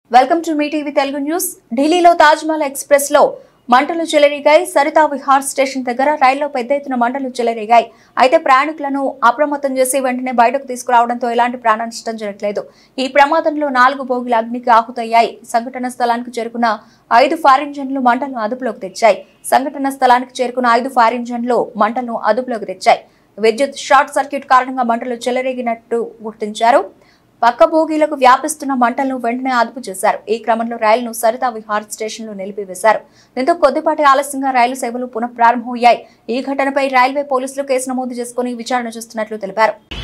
welcome to me TV Telugu news ఢిల్లీలో Taj Mahal express లో మంటలు చెలరేగాయి సరితా విహార్ స్టేషన్ దగ్గర రైల్లో పెద్ద ఎత్తున మంటలు చెలరేగాయి అయితే ప్రయాణికులను అప్రమత్తం చేసి వెంటనే బయటకు తీసుకురావడంతో ఎలాంటి ప్రాణ నష్టం జరగలేదు ఈ ప్రమాదంలో నాలుగు బోగిలు అగ్నికి ఆహుతయ్యాయి సంఘటన స్థలానికి చేరుకున్న ఐదు ఫైర్ ఇంజన్లు మంటలను అదుపులోకి తెచ్చాయి సంఘటన స్థలానికి చేరుకున్న ఐదు ఫైర్ ఇంజన్లు మంటలను అదుపులోకి తెచ్చాయి విద్యుత్ షార్ట్ సర్క్యూట్ కారణంగా మంటలు చెలరేగినట్టు గుర్తించారు పక్క బోగీలకు వ్యాపిస్తున్న మంటలను వెంటనే అదుపు చేశారు ఈ క్రమంలో రైలును సరితా విహార్ స్టేషన్లో నిలిపివేశారు దీంతో కొద్దిపాటి ఆలస్యంగా రైలు సేవలు పునఃప్రారంభమయ్యాయి ఈ ఘటనపై రైల్వే పోలీసులు కేసు నమోదు చేసుకుని విచారణ చేస్తున్నట్లు తెలిపారు